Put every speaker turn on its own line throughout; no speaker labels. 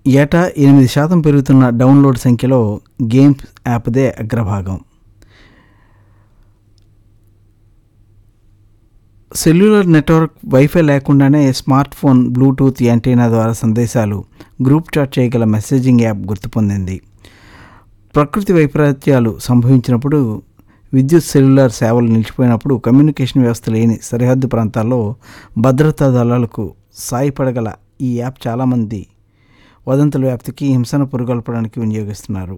ఏటా ఎనిమిది శాతం పెరుగుతున్న డౌన్లోడ్ సంఖ్యలో గేమ్స్ యాప్దే అగ్రభాగం సెల్యులర్ నెట్వర్క్ వైఫై లేకుండానే స్మార్ట్ ఫోన్ బ్లూటూత్ యాంటీనా ద్వారా సందేశాలు గ్రూప్ చాట్ చేయగల మెసేజింగ్ యాప్ గుర్తుపొందింది ప్రకృతి వైపరీత్యాలు సంభవించినప్పుడు విద్యుత్ సెల్యులార్ సేవలు నిలిచిపోయినప్పుడు కమ్యూనికేషన్ వ్యవస్థ లేని సరిహద్దు ప్రాంతాల్లో భద్రతా దళాలకు సాయపడగల ఈ యాప్ చాలామంది వదంతుల వ్యాప్తికి హింసను పురుగొల్పడానికి వినియోగిస్తున్నారు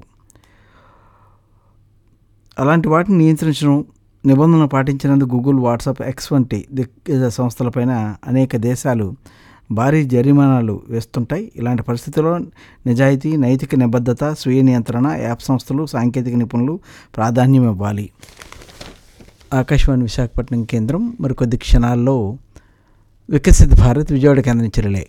అలాంటి వాటిని నియంత్రించడం నిబంధనలు పాటించినందుకు గూగుల్ వాట్సాప్ ఎక్స్ వంటి దిగ్గజ సంస్థలపైన అనేక దేశాలు భారీ జరిమానాలు వేస్తుంటాయి ఇలాంటి పరిస్థితుల్లో నిజాయితీ నైతిక నిబద్ధత స్వీయ నియంత్రణ యాప్ సంస్థలు సాంకేతిక నిపుణులు ప్రాధాన్యం ఇవ్వాలి ఆకాశవాణి విశాఖపట్నం కేంద్రం మరికొద్ది క్షణాల్లో వికసిత్ భారత్ విజయవాడ కేంద్రం చెరలే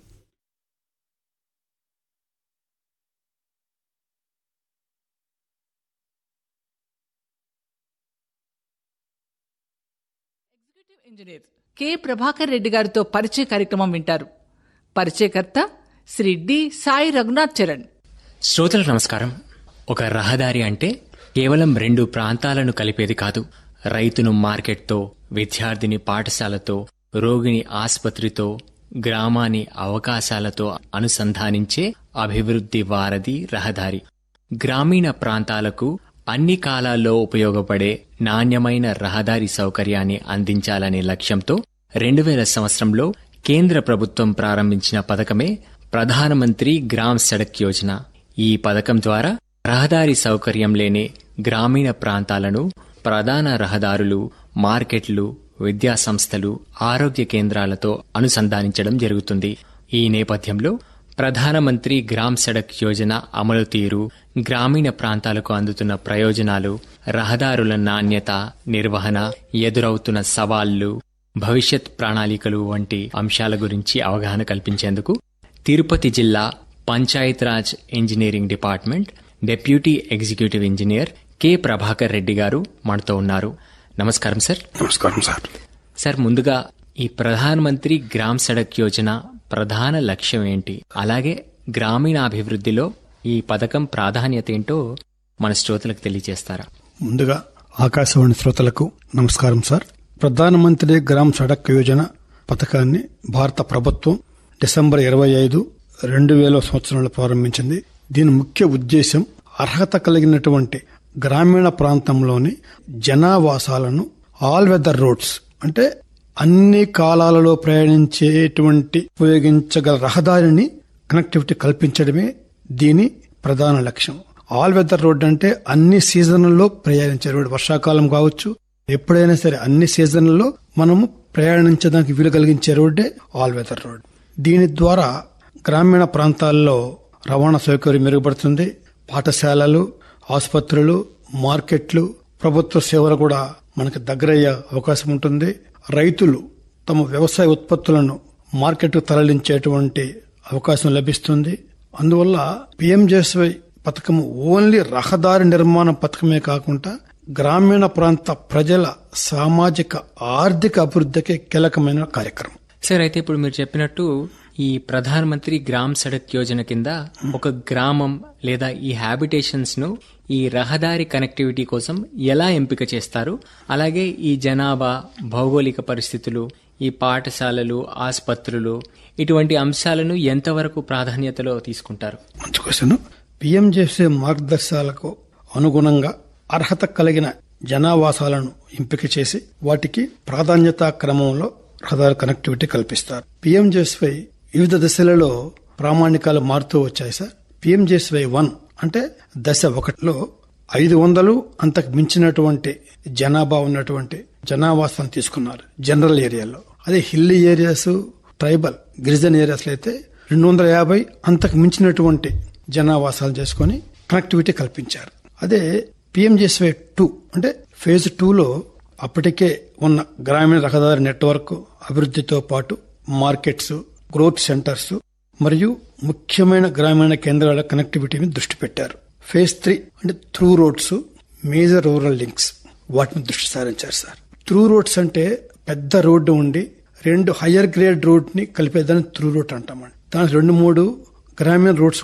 executive engineer K Prabhakar Reddy గారితో పరిచయ కార్యక్రమం వింటారు పరిచయకర్త శ్రీ డి సాయి రఘునాథ్ చరణ్
శ్రోతలకు నమస్కారం ఒక రహదారి అంటే కేవలం రెండు ప్రాంతాలను కలిపేది కాదు రైతును మార్కెట్తో విద్యార్థిని పాఠశాలతో రోగిని ఆసుపత్రితో గ్రామాన్ని అవకాశాలతో అనుసంధానించే అభివృద్ధి వారధి రహదారి గ్రామీణ ప్రాంతాలకు అన్ని కాలాల్లో ఉపయోగపడే నాణ్యమైన రహదారి సౌకర్యాన్ని అందించాలనే లక్ష్యంతో రెండు వేల సంవత్సరంలో కేంద్ర ప్రభుత్వం ప్రారంభించిన పథకమే ప్రధానమంత్రి గ్రామ్ సడక్ యోజన ఈ పథకం ద్వారా రహదారి సౌకర్యం లేని గ్రామీణ ప్రాంతాలను ప్రధాన రహదారులు మార్కెట్లు విద్యా సంస్థలు ఆరోగ్య కేంద్రాలతో అనుసంధానించడం జరుగుతుంది ఈ నేపథ్యంలో ప్రధానమంత్రి గ్రామ్ సడక్ యోజన అమలు తీరు గ్రామీణ ప్రాంతాలకు అందుతున్న ప్రయోజనాలు రహదారుల నాణ్యత నిర్వహణ ఎదురవుతున్న సవాళ్లు భవిష్యత్ ప్రణాళికలు వంటి అంశాల గురించి అవగాహన కల్పించేందుకు తిరుపతి జిల్లా panchayat engineering department deputy executive engineer K Prabhakar Reddy గారు మనతో ఉన్నారు నమస్కారం సార్
నమస్కారం సార్
సార్ ముందుగా ఈ ప్రధానమంత్రి గ్రామ్ సడక్ యోజన ప్రధాన లక్ష్యం ఏంటి అలాగే గ్రామీణాభివృద్ధిలో ఈ పథకం ప్రాధాన్యత ఏంటో మన శ్రోతలకు తెలియజేస్తారా
ముందుగా ఆకాశవాణి శ్రోతలకు నమస్కారం సార్ ప్రధానమంత్రి గ్రామ్ సడక్ యోజన పథకాన్ని భారత ప్రభుత్వం డిసెంబర్ ఇరవై ఐదు రెండు వేల సంవత్సరంలో ప్రారంభించింది దీని ముఖ్య ఉద్దేశం అర్హత కలిగినటువంటి గ్రామీణ ప్రాంతంలోని జనావాసాలను ఆల్ వెదర్ రోడ్స్ అంటే అన్ని కాలాలలో ప్రయాణించేటువంటి ఉపయోగించగల రహదారిని కనెక్టివిటీ కల్పించడమే దీని ప్రధాన లక్ష్యం ఆల్ వెదర్ రోడ్ అంటే అన్ని సీజన్లలో ప్రయాణించే రోడ్ వర్షాకాలం కావచ్చు ఎప్పుడైనా సరే అన్ని సీజన్లలో మనము ప్రయాణించడానికి వీలు కలిగించే రోడ్డే ఆల్ వెదర్ రోడ్ దీని ద్వారా గ్రామీణ ప్రాంతాల్లో రవాణా సౌకర్యం మెరుగుపడుతుంది పాఠశాలలు ఆసుపత్రులు మార్కెట్లు ప్రభుత్వ సేవలు కూడా మనకు దగ్గరయ్యే అవకాశం ఉంటుంది రైతులు తమ వ్యవసాయ ఉత్పత్తులను మార్కెట్కు తరలించేటువంటి అవకాశం లభిస్తుంది అందువల్ల పిఎంజేఎస్వై పథకం ఓన్లీ రహదారి నిర్మాణ పథకమే కాకుండా గ్రామీణ ప్రాంత ప్రజల సామాజిక ఆర్థిక అభివృద్ధికి కీలకమైన కార్యక్రమం
సార్ అయితే ఇప్పుడు మీరు చెప్పినట్టు ఈ ప్రధానమంత్రి గ్రామ్ సడక్ యోజన కింద ఒక గ్రామం లేదా ఈ హ్యాబిటేషన్స్ ను ఈ రహదారి కనెక్టివిటీ కోసం ఎలా ఎంపిక చేస్తారు అలాగే ఈ జనాభా భౌగోళిక పరిస్థితులు ఈ పాఠశాలలు ఆసుపత్రులు ఇటువంటి అంశాలను ఎంతవరకు ప్రాధాన్యతలో తీసుకుంటారు
మంచి క్వశ్చన్ పిఎంజేసీ మార్గదర్శకాలకు అనుగుణంగా అర్హత కలిగిన జనావాసాలను ఎంపిక చేసి వాటికి ప్రాధాన్యతా క్రమంలో రహదారి కనెక్టివిటీ కల్పిస్తారు పిఎంజేఎస్వై వివిధ దశలలో ప్రామాణికాలు మారుతూ వచ్చాయి సార్ పిఎంజేఎస్వై వన్ అంటే దశ ఒకటిలో ఐదు వందలు అంతకు మించినటువంటి జనాభా ఉన్నటువంటి జనావాసాన్ని తీసుకున్నారు జనరల్ ఏరియాలో అదే హిల్లీ ఏరియాస్ ట్రైబల్ గిరిజన ఏరియాస్ అయితే రెండు వందల యాభై అంతకు మించినటువంటి జనావాసాలు చేసుకుని కనెక్టివిటీ కల్పించారు అదే పిఎంజేఎస్వై టూ అంటే ఫేజ్ టూలో అప్పటికే ఉన్న గ్రామీణ రహదారి నెట్వర్క్ అభివృద్ధితో పాటు మార్కెట్స్ గ్రోత్ సెంటర్స్ మరియు ముఖ్యమైన గ్రామీణ కేంద్రాల కనెక్టివిటీ మీద దృష్టి పెట్టారు ఫేజ్ త్రీ అంటే through roads major rural links వాటిని దృష్టి సారించారు సార్ త్రూ రోడ్స్ అంటే పెద్ద రోడ్డు ఉండి రెండు హయ్యర్ గ్రేడ్ రోడ్ ని కలిపేదాన్ని త్రూ రోడ్ అంటామండి దాని రెండు మూడు గ్రామీణ రోడ్స్